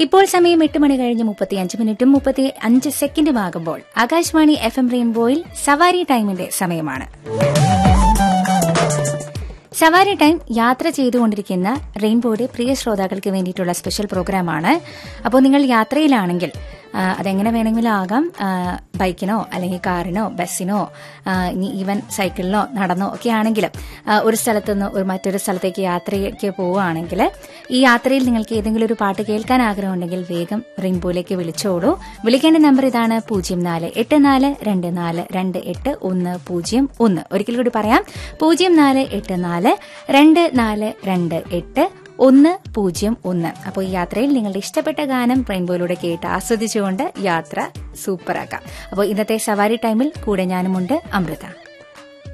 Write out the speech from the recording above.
ഇപ്പോൾ സമയം എട്ട് മണി കഴിഞ്ഞ് മുപ്പത്തി അഞ്ച് മിനിറ്റും മുപ്പത്തി അഞ്ച് സെക്കൻഡും ആകുമ്പോൾ ആകാശവാണി എഫ് എം റെയിൻബോയിൽ സവാരി ടൈമിന്റെ സമയമാണ് സവാരി ടൈം യാത്ര ചെയ്തുകൊണ്ടിരിക്കുന്ന റെയിൻബോയുടെ പ്രിയ ശ്രോതാക്കൾക്ക് വേണ്ടിയിട്ടുള്ള സ്പെഷ്യൽ പ്രോഗ്രാമാണ് അപ്പോൾ നിങ്ങൾ യാത്രയിലാണെങ്കിൽ ആ, അതെങ്ങനെ വേണമെങ്കിലും ആകാം ആ, ബൈക്കിനോ അല്ലെങ്കിൽ കാറിനോ ബസ്സിനോ ആ, ഇനി ഈവൻ സൈക്കിളിനോ നടന്നോ ഒക്കെ ആണെങ്കിലും ആ, ഒരു സ്ഥലത്തുനിന്ന് ഒരു മറ്റൊരു സ്ഥലത്തേക്ക് യാത്രയ്ക്ക് പോവുകയാണെങ്കിൽ ഈ യാത്രയിൽ നിങ്ങൾക്ക് ഏതെങ്കിലും ഒരു പാട്ട് കേൾക്കാൻ ആഗ്രഹമുണ്ടെങ്കിൽ വേഗം റെയിൻബോയിലേക്ക് വിളിച്ചോളൂ വിളിക്കേണ്ട നമ്പർ ഇതാണ് പൂജ്യം നാല് എട്ട് നാല് രണ്ട് നാല് രണ്ട് എട്ട് ഒന്ന് പൂജ്യം ഒന്ന് ഒരിക്കൽ കൂടി പറയാം പൂജ്യം നാല് എട്ട് നാല് രണ്ട് നാല് രണ്ട് എട്ട് ഒന്ന് പൂജ്യം ഒന്ന് അപ്പോൾ ഈ യാത്രയിൽ നിങ്ങളുടെ ഇഷ്ടപ്പെട്ട ഗാനം റെയിൻബോയിലൂടെ കേട്ട് ആസ്വദിച്ചുകൊണ്ട് യാത്ര സൂപ്പറാക്കാം അപ്പോൾ ഇന്നത്തെ സവാരി ടൈമിൽ കൂടെ ഞാനുമുണ്ട് അമൃത